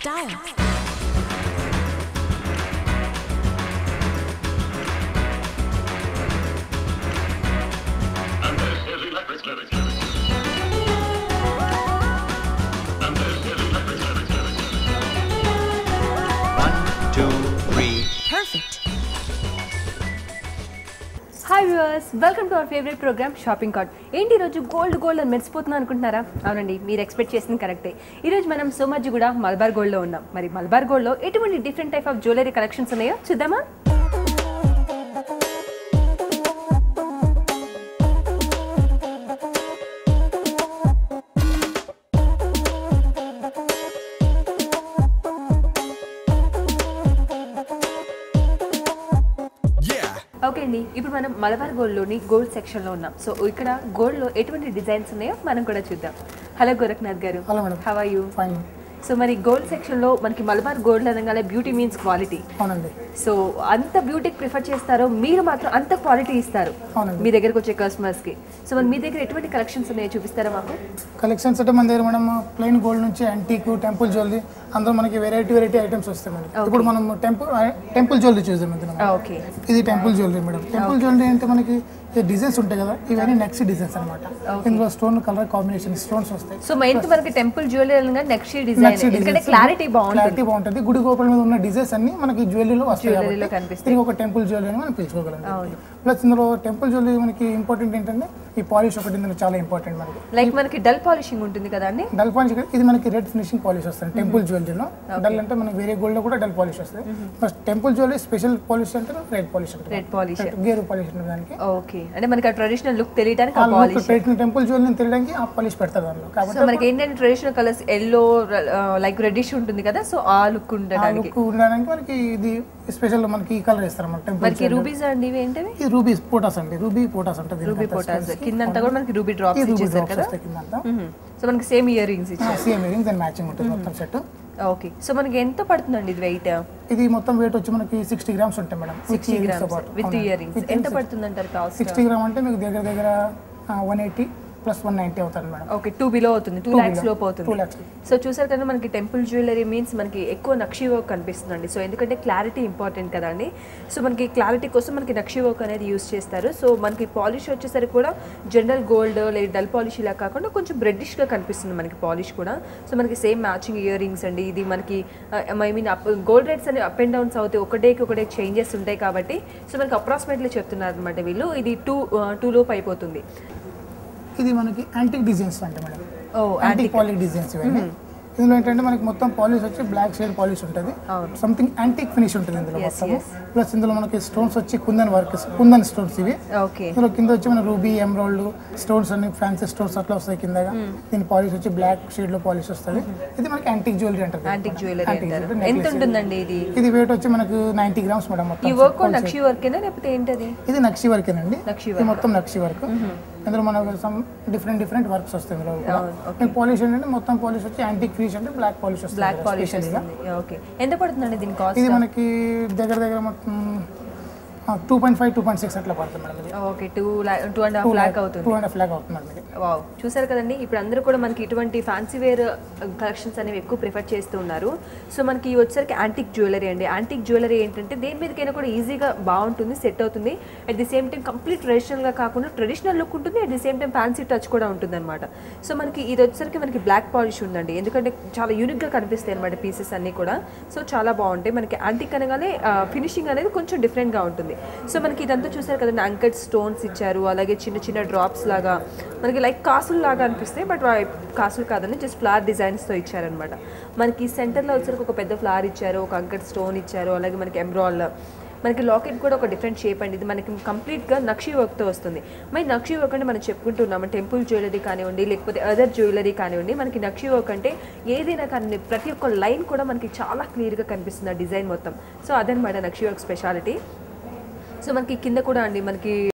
style. And this is electric service. And this is electric service. One, two, three. Perfect. Hi viewers welcome to our favourite programme shopping cart ఏంటి ఈరోజు gold gold అని మెరిసిపోతున్నా అనుకుంటున్నారా అవునండి మీరు expect చేసింది కరెక్టే ఈరోజు మనం సోమాజి కూడా మల్బార్ గోల్డ్లో ఉన్నాం మరి మల్బార్ గోల్డ్లో ఎటువంటి different type of jewellery collections ఉన్నాయో చూద్దామా ఓకే అండి ఇప్పుడు మనం మలబార్ గోల్డ్లోని గోల్డ్ సెక్షన్లో ఉన్నాం సో ఇక్కడ గోల్డ్లో ఎటువంటి డిజైన్స్ ఉన్నాయో మనం కూడా చూద్దాం హలో గోరఖ్నాథ్ గారు Hello, madam. How you fine so మరి గోల్డ్ సెక్షన్లో మనకి మలబార్ గోల్డ్ అనగానే బ్యూటీ మీన్స్ క్వాలిటీ అవునండి సో అంత బ్యూటీకి ప్రిఫర్ చేస్తారో మీరు మాత్రం అంత క్వాలిటీ ఇస్తారు అవునండి. మీ దగ్గరకు వచ్చే కస్టమర్స్ కి సో మరి మీ దగ్గర ఎటువంటి కలెక్షన్స్ ఉన్నాయో చూపిస్తారా మాకు కలెక్షన్స్ అంటే మన దగ్గర మేడం ప్లెయిన్ గోల్డ్ నుంచి యాంటీక్ టెంపుల్ జ్యువెలరీ అందులో మనకి వెరైటీ వెరైటీ ఐటమ్స్ వస్తాయి మేడం ఇప్పుడు మనం టెంపుల్ టెంపుల్ జ్యువెలరీ చూద్దాం ఇందులో మనం. ఓకే ఇది temple jewellery madam temple jewellery అంటే మనకి డిజైన్స్ ఉంటాయి కదా ఇవన్నీ నెక్స్ట్ డిజైన్స్ అనమాట ఇందులో స్టోన్ కలర్ కాంబినేషన్ స్టోన్స్ వస్తాయి సో మెయిన్ మనకి టెంపుల్ జ్యువెలరీ అనగా నెక్స్ట్ డిజైన్ Next ఎందుకంటే designs. క్లారిటీ బాగుంటుంది క్లారిటీ బాగుంటుంది గుడి గోపురం మీద ఉన్న డిజైన్స్ అన్ని మనకి జ్యువెలరీలో వస్తాయి Jewelry లో కాబట్టి కనిపిస్తాయి. దీనికి ఒక టెంపుల్ జ్యువెలరీ అని మనం పిలుచుకోగలం ప్లస్ ఇందులో టెంపుల్ జ్యువెలరీ మనకి ఇంపార్టెంట్ ఏంటంటే ఈ పాలిష్ ఒకటి ఇందులో చాలా ఇంపార్టెంట్ మనకి లైక్ మనకి డల్ పాలిషింగ్ ఉంటుంది కదా అండి డల్ పాలిష్ ఇది మనకి రెడ్ ఫినిషింగ్ పాలిష్ వస్తుంది టెంపుల్ జ్యువెలరీలో డల్ అంటే మనకి వేరే గోల్డ్ లో కూడా డల్ పాలిష్ వస్తుంది first temple jewellery special polish అంటే రెడ్ పాలిష్ అంటే రెడ్ పాలిష్ గేరు పాలిష్ ఉంటుంది దానికి ఓకే అంటే మనకి ఆ ట్రెడిషనల్ లుక్ తెలియడానికి ఆ ఆ పాలిష్ look టెంపుల్ జ్యువెలరీ తెలియడానికి ఆ పాలిష్ పెడతారు దానిలో సో కాబట్టి మనకి ఏంటంటే traditional colours yellow like reddish ఉంటుంది కదా సో ఆ లుక్ ఆ ఉండడానికి లుక్ ఉండడానికి మనకి ఇది స్పెషల్ మనకి ఈ కలర్ ఇస్తారు మన టెంపుల్ మనకి రూబీస్ అండి ఇవి ఏంటవి ఇది రూబీ పోటాస్ అండి రూబీ పోటాస్ అంటే రూబీ పోటాస్ కిందంతా కూడా మనకి రూబీ డ్రాప్స్ రూబీ ఇచ్చేసారు డ్రాప్స్ కదా వస్తాయి కింద సో మనకి సేమ్ ఇయర్ రింగ్స్ ఇచ్చారు సేమ్ ఇయరింగ్స్ అండ్ మ్యాచింగ్ ఉంటుంది మొత్తం సెట్ ఓకే సో మనకి ఎంత పడుతుందండి ఇది వెయిట్ ఇది మొత్తం వెయిట్ వచ్చి మనకి సిక్స్టీ గ్రామ్స్ ఉంటాయి madam sixty grams with ear rings ఎంత పడుతుంది అంటారు కాస్ట్ సిక్స్టీ గ్రామ్ అంటే మీకు దగ్గర దగ్గర one eighty plus one ninety అవుతుంది మేడం ఓకే టూ బిలో అవుతుంది టూ ల్యాక్స్ లోపు టూ అవుతుంది ల్యాక్స్ సో చూసారు కదా మనకి టెంపుల్ జ్యువెలరీ మీన్స్ మనకి ఎక్కువ నక్షి వర్క్ కనిపిస్తుందండి సో ఎందుకంటే క్లారిటీ ఇంపార్టెంట్ కదండి సో మనకి క్లారిటీ కోసం మనకి నక్షి వర్క్ అనేది యూస్ చేస్తారు సో మనకి పాలిష్ వచ్చేసరికి కూడా జనరల్ గోల్డ్ లేదా డల్ పాలిష్ ఇలా కాకుండా కొంచెం బ్రెడ్డిష్గా కనిపిస్తుంది మనకి పాలిష్ కూడా సో మనకి సేమ్ మ్యాచింగ్ ఇయర్ రింగ్స్ అండి ఇది మనకి I mean up gold rates అనేవి అప్ అండ్ డౌన్స్ అవుతాయి ఒక డేకి ఒక డే చేంజెస్ ఉంటాయి కాబట్టి సో మనకి అప్రాక్సిమేట్లీ చెప్తున్నారు అనమాట వీళ్ళు ఇది టూ టూ లోపు అయిపోతుంది ఇది మనకి యాంటిక్ డిజైన్స్ అంటే మేడం ఓ యాంటిక్ పాలిక్ డిజైన్స్ ఇవన్నీ ఇందులో ఏంటంటే మనకి మొత్తం పాలిష్ వచ్చి బ్లాక్ షేడ్ పాలిష్ ఉంటుంది సంథింగ్ యాంటిక్ ఫినిష్ ఉంటుంది ఇందులో Yes, మొత్తం yes. ప్లస్ ఇందులో మనకి స్టోన్స్ వచ్చి కుందన్ వర్క్ కుందన్ స్టోన్స్ ఇవి ఓకే ఇందులో కింద వచ్చి మన రూబీ ఎమరాల్డ్ స్టోన్స్ అన్ని ఫ్యాన్సీ స్టోన్స్ అట్లా వస్తాయి కింద దీని పాలిష్ వచ్చి బ్లాక్ షేడ్ లో పాలిష్ వస్తుంది ఇది మనకి యాంటిక్ జ్యువెలరీ అంటారు యాంటిక్ జ్యువెలరీ Antique అంటారు jewelry, ఎంత necklace. ఉంటుందండి ఇది ఇది వెయిట్ వచ్చి మనకు నైన్టీ గ్రామ్స్ మేడం ఈ మొత్తం వర్క్ నక్షి వర్కేనా లేకపోతే ఏంటది ఇది నక్షి వర్కేనండి నక్షి ఇది మొత్తం నక్షి వర్క్ ఇందులో మనకు సమ్ డిఫరెంట్ డిఫరెంట్ వర్క్స్ వస్తాయి ఇందులో కూడా పాలిష్ ఏంటంటే మొత్తం పాలిష్ వచ్చి యాంటిక్ ఫినిష్ అంటే బ్లాక్ పాలిష్ వస్తుంది బ్లాక్ కదా, పాలిష్ specially గా. వస్తుంది ఓకే ఎంత పడుతుందండి దీని కాస్ట్ ఇది మనకి దగ్గర దగ్గర మొత్తం two point five two point six అట్లా పడుతుంది మేడం ఇది okay two lakh two and half lakh అవుతుంది టూ అండ్ హాఫ్ ల్యాక్ అవుతుంది మేడం ఇది వావ్ చూసారు కదండి ఇప్పుడు అందరూ కూడా మనకి ఇటువంటి ఫ్యాన్సీ వేర్ కలెక్షన్స్ అనేవి ఎక్కువ ప్రిఫర్ చేస్తూ ఉన్నారు సో మనకి ఇవి వచ్చేసరికి యాంటిక్ జ్యువెలరీ అండి యాంటిక్ జ్యువెలరీ ఏంటంటే దేని మీదకైనా కూడా ఈజీగా బాగుంటుంది సెట్ అవుతుంది at the same time complete ట్రెడిషనల్గా కాకుండా ట్రెడిషనల్ లుక్ ఉంటుంది at the same time fancy touch కూడా ఉంటుంది అనమాట సో మనకి ఇది వచ్చేసరికి మనకి బ్లాక్ పాలిష్ ఉందండి ఎందుకంటే చాలా యూనిక్గా కనిపిస్తాయి అనమాట పీసెస్ అన్నీ కూడా సో చాలా బాగుంటాయి మనకి యాంటిక్ అనగానే ఫినిషింగ్ అనేది కొంచెం డిఫరెంట్గా ఉంటుంది సో మనకి ఇదంతా చూసారు కదండి అంకట్ స్టోన్స్ ఇచ్చారు అలాగే చిన్న చిన్న డ్రాప్స్ లాగా మనకి లైక్ కాసులు లాగా అనిపిస్తాయి బట్ కాసులు కాదండి జస్ట్ ఫ్లవర్ డిజైన్స్తో ఇచ్చారనమాట మనకి సెంటర్లో వచ్చరికి ఒక పెద్ద ఫ్లవర్ ఇచ్చారు ఒక అంకట్ స్టోన్ ఇచ్చారు అలాగే మనకి ఎంబ్రాయిల్ మనకి లాకెట్ కూడా ఒక డిఫరెంట్ షేప్ అండి ఇది మనకి కంప్లీట్గా నక్షి వర్క్తో వస్తుంది మరి నక్షి వర్క్ అంటే మనం చెప్పుకుంటున్నాము టెంపుల్ జ్యువెలరీ కానివ్వండి లేకపోతే అదర్ జ్యువెలరీ కానివ్వండి మనకి నక్షి వర్క్ అంటే ఏదైనా కానీ ప్రతి ఒక్క లైన్ కూడా మనకి చాలా క్లియర్గా కనిపిస్తుంది ఆ డిజైన్ మొత్తం సో అదనమాట నక్షి వర్క్ స్పెషాలిటీ సో మనకి కింద కూడా అండి మనకి